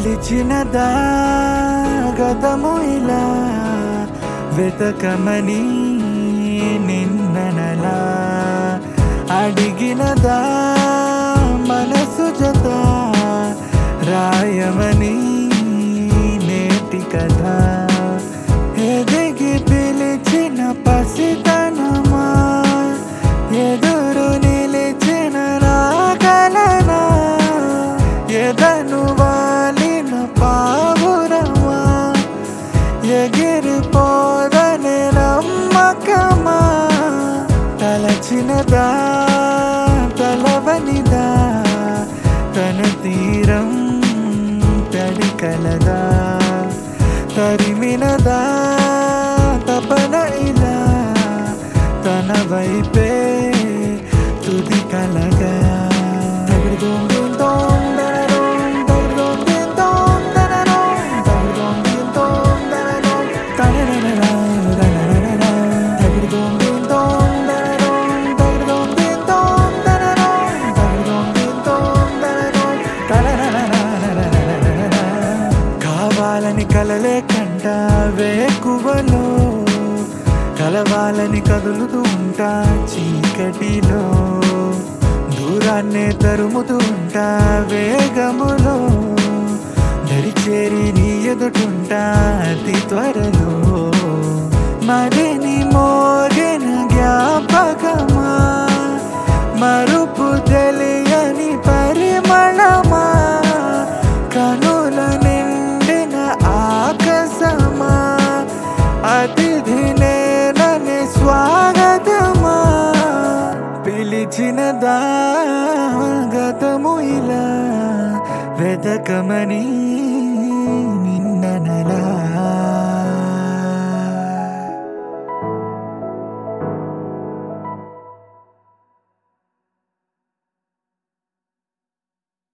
పిలిచినదా గతము ఇలా వెతకమని నిన్ననలా అడిగినదా మనసు జత రాయమని నేటి కథ ఎదిగి పిలిచిన పసితనమా ఎదురు నిలిచిన రాగలనా ఎదను వాలిన పావురమా ఎగిరిపోదనే నమ్మకమా తలచినదా తలవనిదా తన తీరం తడికలదా తరిమినదా తపన ఇలా తన వైపే తుది కలగా తగిడుదోం దీం దోం దనదోం, తగిడుదోం దీం దోం దనదోం, తగిడుదోం దీం దోం దనదోం, తననననా, తననననా. తగిడుదోం దీం దోం దనదోం, తగిడుదోం దీం దోం దనదోం, తగిడుదోం దీం దోం దనదోం, తననననా. కావాలని కలలే కంట వేకువలో కలవాలని కదులుతూ ఉంటా చీకటిలో దూరాన్నే తరుముతూ ఉంటా వేగములో దరిచేరి నీ ఎదుటుంటా అతి త్వరలో మరిని మోగిన జ్ఞాపకమా మరుపు తెలియని పరిమళమా కనుల నిండిన ఆకాశమా అతిథి నేనని స్వాగతమా పిలిచినదా గతము ఇలా వెదకమని